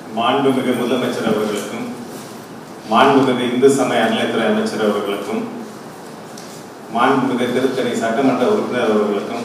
மாண்புமிகு முதலமைச்சர் அவர்களுக்கும் மாண்புமிகு இந்து சமய அறநிலைத்துறை அமைச்சர் அவர்களுக்கும் மாண்புமிகு திருத்தணி சட்டமன்ற உறுப்பினர் அவர்களுக்கும்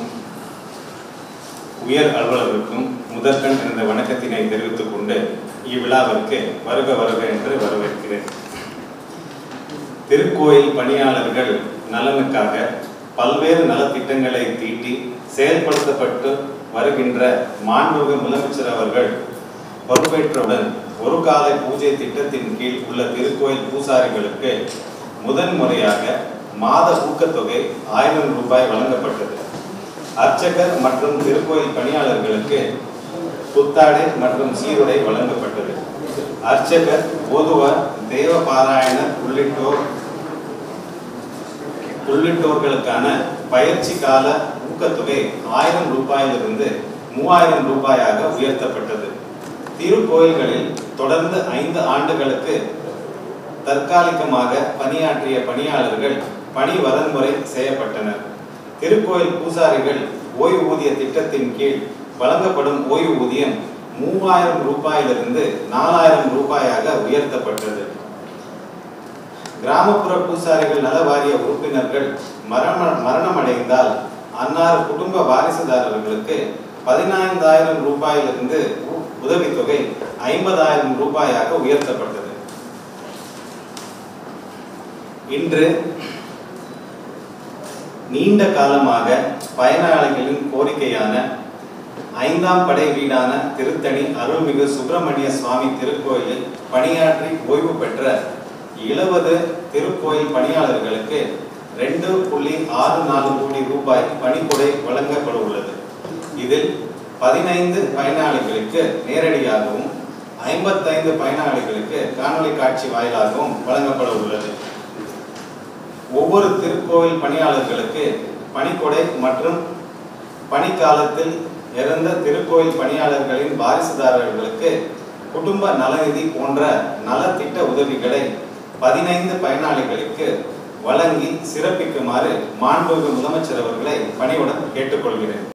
உயர் அலுவலருக்கும் முதற்கண் எனது வணக்கத்தினை தெரிவித்துக் கொண்டு இவ்விழாவிற்கு வருக வருக என்று வரவேற்கிறேன் திருக்கோயில் பணியாளர்கள் நலனுக்காக பல்வேறு நலத்திட்டங்களை தீட்டி செயல்படுத்தப்பட்டு வருகின்ற மாண்புமிகு முதலமைச்சர் அவர்கள் பொறுப்பேற்றவுடன் ஒரு கால பூஜை திட்டத்தின் கீழ் உள்ள திருக்கோயில் பூசாரிகளுக்கு முதன் முறையாக மாத ஊக்கத்தொகை ஆயிரம் ரூபாய் வழங்கப்பட்டது அர்ச்சகர் மற்றும் திருக்கோயில் பணியாளர்களுக்கு புத்தாடை மற்றும் சீருடை வழங்கப்பட்டது அர்ச்சகர் ஓதுவார் தேவ பாராயணர் உள்ளிட்டோர் உள்ளிட்டோர்களுக்கான பயிற்சி கால ஊக்கத்தொகை ஆயிரம் ரூபாயிலிருந்து மூவாயிரம் ரூபாயாக உயர்த்தப்பட்டது திருக்கோயில்களில் தொடர்ந்து ஐந்து ஆண்டுகளுக்கு தற்காலிகமாக பணியாற்றிய பணியாளர்கள் பணி வரன்முறை செய்யப்பட்டனர் திருக்கோயில் பூசாரிகள் ஓய்வூதிய திட்டத்தின் கீழ் வழங்கப்படும் ஓய்வூதியம் மூவாயிரம் ரூபாயிலிருந்து நாலாயிரம் ரூபாயாக உயர்த்தப்பட்டது கிராமப்புற பூசாரிகள் நல வாரிய உறுப்பினர்கள் மரண மரணமடைந்தால் அன்னார் குடும்ப வாரிசுதாரர்களுக்கு பதினைந்தாயிரம் ரூபாயிலிருந்து உ- உதவித்தொகை ஐம்பதாயிரம் ரூபாயாக உயர்த்தப்பட்டது இன்று நீண்ட காலமாக பயனாளிகளின் கோரிக்கையான ஐந்தாம் படை வீடான திருத்தணி அருள்மிகு சுப்பிரமணிய சுவாமி திருக்கோயிலில் பணியாற்றி ஓய்வு பெற்ற எழுபது திருக்கோயில் பணியாளர்களுக்கு ரெண்டு புள்ளி ஆறு நாலு கோடி ரூபாய் பணிக்கொடை வழங்கப்பட உள்ளது இதில் பதினைந்து பயனாளிகளுக்கு நேரடியாகவும் ஐம்பத்தைந்து பயனாளிகளுக்கு காணொளி காட்சி வாயிலாகவும் வழங்கப்பட உள்ளது ஒவ்வொரு திருக்கோவில் பணியாளர்களுக்கு பணிக்கொடை மற்றும் பணிக்காலத்தில் இறந்த திருக்கோயில் பணியாளர்களின் வாரிசுதாரர்களுக்கு குடும்ப நலநிதி போன்ற நலத்திட்ட உதவிகளை பதினைந்து பயனாளிகளுக்கு வழங்கி சிறப்பிக்குமாறு மாண்புமிகு முதலமைச்சர் அவர்களை பணியுடன் கேட்டுக்கொள்கிறேன்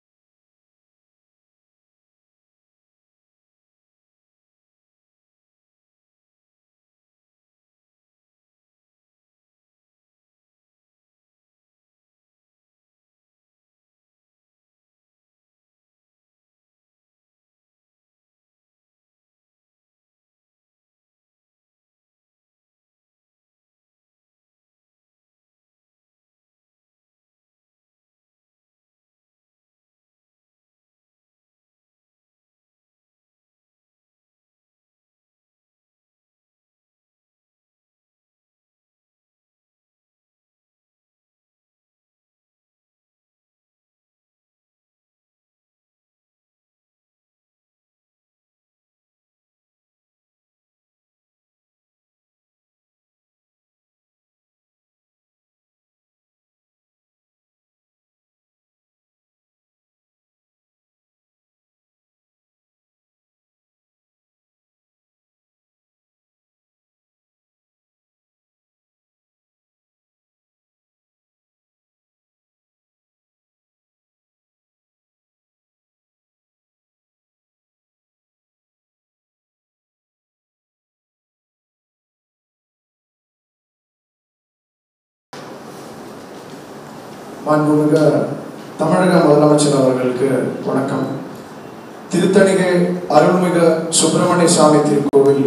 மாண்புமிகு தமிழக முதலமைச்சர் அவர்களுக்கு வணக்கம் திருத்தணிகை அருள்மிகு சுப்பிரமணிய சாமி திருக்கோவில்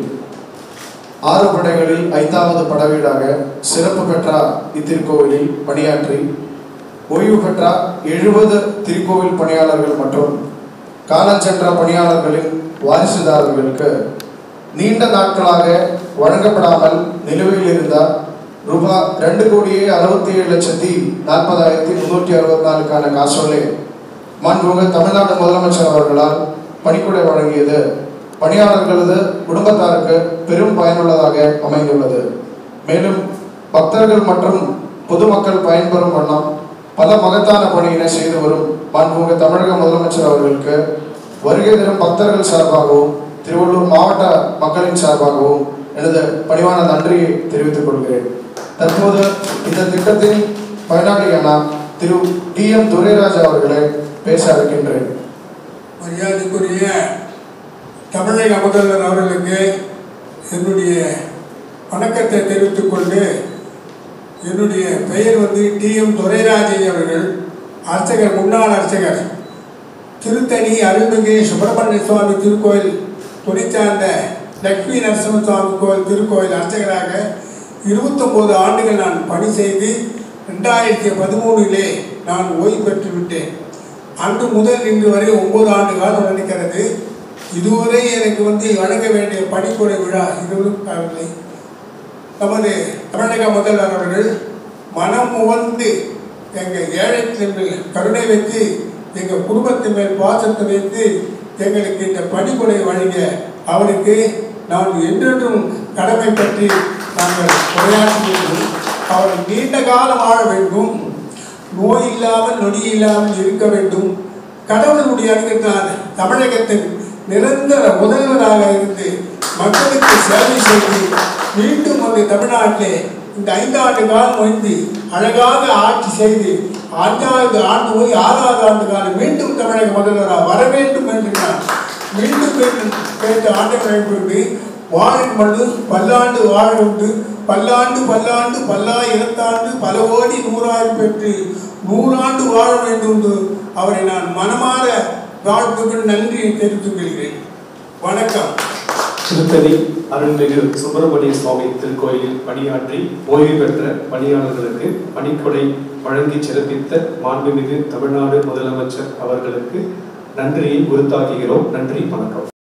ஆறு படைகளில் ஐந்தாவது படவீடாக சிறப்பு பெற்ற இத்திருக்கோவிலில் பணியாற்றி ஓய்வு பெற்ற எழுபது திருக்கோவில் பணியாளர்கள் மற்றும் காலஞ்சென்ற பணியாளர்களின் வாரிசுதாரர்களுக்கு நீண்ட நாட்களாக வழங்கப்படாமல் நிலுவையில் இருந்த ரூபாய் ரெண்டு கோடியே அறுபத்தி ஏழு லட்சத்தி நாற்பதாயிரத்தி முன்னூற்றி அறுபத்தி நாலுக்கான காசோலை மாண்புமிகு தமிழ்நாடு முதலமைச்சர் அவர்களால் பணிக்குடை வழங்கியது பணியாளர்களது குடும்பத்தாருக்கு பெரும் பயனுள்ளதாக அமைந்துள்ளது மேலும் பக்தர்கள் மற்றும் பொதுமக்கள் பயன்பெறும் வண்ணம் பல மகத்தான பணியினை செய்து வரும் மாண்புமிகு தமிழக முதலமைச்சர் அவர்களுக்கு வருகை தரும் பக்தர்கள் சார்பாகவும் திருவள்ளூர் மாவட்ட மக்களின் சார்பாகவும் எனது பணிவான நன்றியை தெரிவித்துக் கொள்கிறேன் தற்போது இந்த திட்டத்தின் பயனாளியான திரு டி எம் துரைராஜ் அவர்களை பேச இருக்கின்றேன் மரியாதைக்குரிய தமிழக முதல்வர் அவர்களுக்கு என்னுடைய வணக்கத்தை தெரிவித்துக் கொண்டு என்னுடைய பெயர் வந்து டி எம் துரைராஜன் அவர்கள் அர்ச்சகர் முன்னாள் அர்ச்சகர் திருத்தணி அருள்மிகு சுப்பிரமணிய சுவாமி திருக்கோயில் துணை சார்ந்த லக்ஷ்மி நரசிம்ம சுவாமி கோயில் திருக்கோயில் அர்ச்சகராக இருபத்தொம்போது ஆண்டுகள் நான் பணி செய்து ரெண்டாயிரத்தி பதிமூணிலே நான் ஓய்வு பெற்று விட்டேன் அன்று முதல் இன்று வரை ஒன்பது ஆண்டு காலம் நடக்கிறது இதுவரை எனக்கு வந்து வழங்க வேண்டிய பணிக்குறை விழா இதுவரும் காணவில்லை நமது தமிழக முதல்வர் அவர்கள் மனம் உவந்து எங்கள் ஏழைக்கு மேல் கருணை வைத்து எங்கள் குடும்பத்தின் மேல் பாசத்தை வைத்து எங்களுக்கு இந்த பணிக்குறை வழங்கிய அவருக்கு நாம் என்றென்றும் கடமை பற்றி நாங்கள் உரையாற்றுகிறோம் அவர் நீண்ட காலம் வாழ வேண்டும் நோய் இல்லாமல் நொடி இல்லாமல் இருக்க வேண்டும் கடவுளுடைய அனுகினால் தமிழகத்தின் நிரந்தர முதல்வராக இருந்து மக்களுக்கு சேவை செய்து மீண்டும் வந்து தமிழ்நாட்டிலே இந்த ஐந்தாண்டு காலம் வந்து அழகாக ஆட்சி செய்து அஞ்சாவது ஆண்டு போய் ஆறாவது ஆண்டு காலம் மீண்டும் தமிழக முதல்வராக வர வேண்டும் என்று நான் மீண்டும் மீண்டும் கேட்டு ஆண்டுகளை கொண்டு வாழும் மண்ணு பல்லாண்டு வாழ உண்டு பல்லாண்டு பல்லாண்டு பல்லாயிரத்தாண்டு பல கோடி நூறாயிரம் பெற்று நூறாண்டு வாழ வேண்டும் என்று அவரை நான் மனமாற வாழ்த்துக்கள் நன்றி தெரிவித்துக் கொள்கிறேன் வணக்கம் திருத்தணி அருள்மிகு சுப்பிரமணிய சுவாமி திருக்கோயிலில் பணியாற்றி ஓய்வு பெற்ற பணியாளர்களுக்கு பணிக்கொடை வழங்கி சிறப்பித்த மாண்புமிகு தமிழ்நாடு முதலமைச்சர் அவர்களுக்கு நன்றியை உறுத்தாக்குகிறோம் நன்றி வணக்கம்